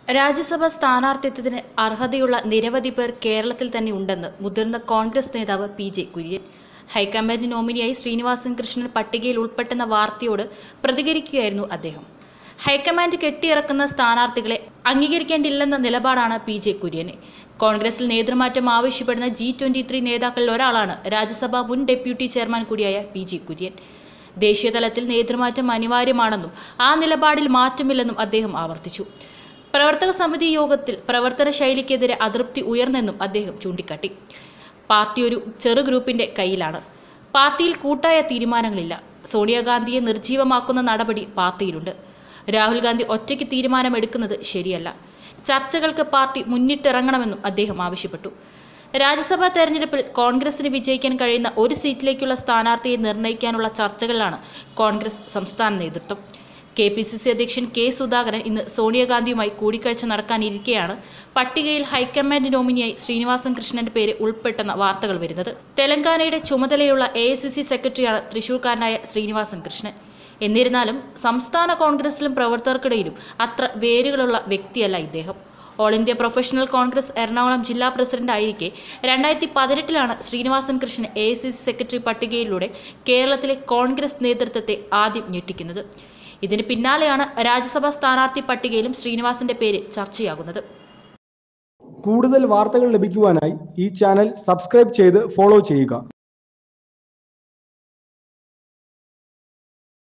രാജ്യസഭാ സ്ഥാനാർത്ഥിത്വത്തിന് അർഹതയുള്ള നിരവധി പേർ കേരളത്തിൽ തന്നെ ഉണ്ടെന്ന് മുതിർന്ന കോൺഗ്രസ് നേതാവ് പി ജെ കുര്യൻ ഹൈക്കമാൻഡ് നോമിനിയായി ശ്രീനിവാസൻ കൃഷ്ണൻ പട്ടികയിൽ ഉൾപ്പെട്ടെന്ന വാർത്തയോട് പ്രതികരിക്കുകയായിരുന്നു അദ്ദേഹം ഹൈക്കമാൻഡ് കെട്ടിയിറക്കുന്ന സ്ഥാനാർത്ഥികളെ അംഗീകരിക്കേണ്ടില്ലെന്ന നിലപാടാണ് പി ജെ കുര്യന് കോൺഗ്രസിൽ നേതൃമാറ്റം ആവശ്യപ്പെടുന്ന ജി ട്വന്റി ത്രീ നേതാക്കളിൽ ഒരാളാണ് രാജ്യസഭാ മുൻ ഡെപ്യൂട്ടി ചെയർമാൻ കൂടിയായ പി ജെ കുര്യൻ ദേശീയതലത്തിൽ നേതൃമാറ്റം അനിവാര്യമാണെന്നും ആ നിലപാടിൽ മാറ്റമില്ലെന്നും അദ്ദേഹം ആവർത്തിച്ചു പ്രവർത്തക സമിതി യോഗത്തിൽ പ്രവർത്തന ശൈലിക്കെതിരെ അതൃപ്തി ഉയർന്നെന്നും അദ്ദേഹം ചൂണ്ടിക്കാട്ടി പാർട്ടി ഒരു ചെറു ഗ്രൂപ്പിന്റെ കയ്യിലാണ് പാർട്ടിയിൽ കൂട്ടായ തീരുമാനങ്ങളില്ല സോണിയാഗാന്ധിയെ നിർജീവമാക്കുന്ന നടപടി പാർട്ടിയിലുണ്ട് രാഹുൽ ഗാന്ധി ഒറ്റയ്ക്ക് തീരുമാനമെടുക്കുന്നത് ശരിയല്ല ചർച്ചകൾക്ക് പാർട്ടി മുന്നിട്ടിറങ്ങണമെന്നും അദ്ദേഹം ആവശ്യപ്പെട്ടു രാജ്യസഭാ തെരഞ്ഞെടുപ്പിൽ കോൺഗ്രസിന് വിജയിക്കാൻ കഴിയുന്ന ഒരു സീറ്റിലേക്കുള്ള സ്ഥാനാർത്ഥിയെ നിർണ്ണയിക്കാനുള്ള ചർച്ചകളിലാണ് കോൺഗ്രസ് സംസ്ഥാന നേതൃത്വം കെ പി സി സി അധ്യക്ഷൻ കെ സുധാകരൻ ഇന്ന് സോണിയാഗാന്ധിയുമായി കൂടിക്കാഴ്ച നടക്കാനിരിക്കെയാണ് പട്ടികയിൽ ഹൈക്കമാൻഡ് നോമിനിയായി ശ്രീനിവാസൻ കൃഷ്ണന്റെ പേര് ഉൾപ്പെട്ടെന്ന വാർത്തകൾ വരുന്നത് തെലങ്കാനയുടെ ചുമതലയുള്ള എ ഐ സി സി സെക്രട്ടറിയാണ് തൃശൂർക്കാരനായ ശ്രീനിവാസൻ കൃഷ്ണൻ എന്നിരുന്നാലും സംസ്ഥാന കോൺഗ്രസിലും പ്രവർത്തകർക്കിടയിലും അത്ര വേരുകളുള്ള വ്യക്തിയല്ല ഇദ്ദേഹം all India professional Congress Ernakulam ജില്ലാ പ്രസിഡന്റ് ആയിരിക്കെ രണ്ടായിരത്തി പതിനെട്ടിലാണ് Sreenivasan Krishnan A I C C secretary പട്ടികയിലൂടെ കേരളത്തിലെ കോൺഗ്രസ് നേതൃത്വത്തെ ആദ്യം ഞെട്ടിക്കുന്നത് ഇതിന് പിന്നാലെയാണ് രാജ്യസഭാ സ്ഥാനാർത്ഥി പട്ടികയിലും ശ്രീനിവാസന്റെ പേര് ചർച്ചയാകുന്നത് കൂടുതൽ വാർത്തകൾ ലഭിക്കുവാനായി ഈ ചാനൽ സബ്സ്ക്രൈബ് ചെയ്ത് ഫോളോ ചെയ്യുക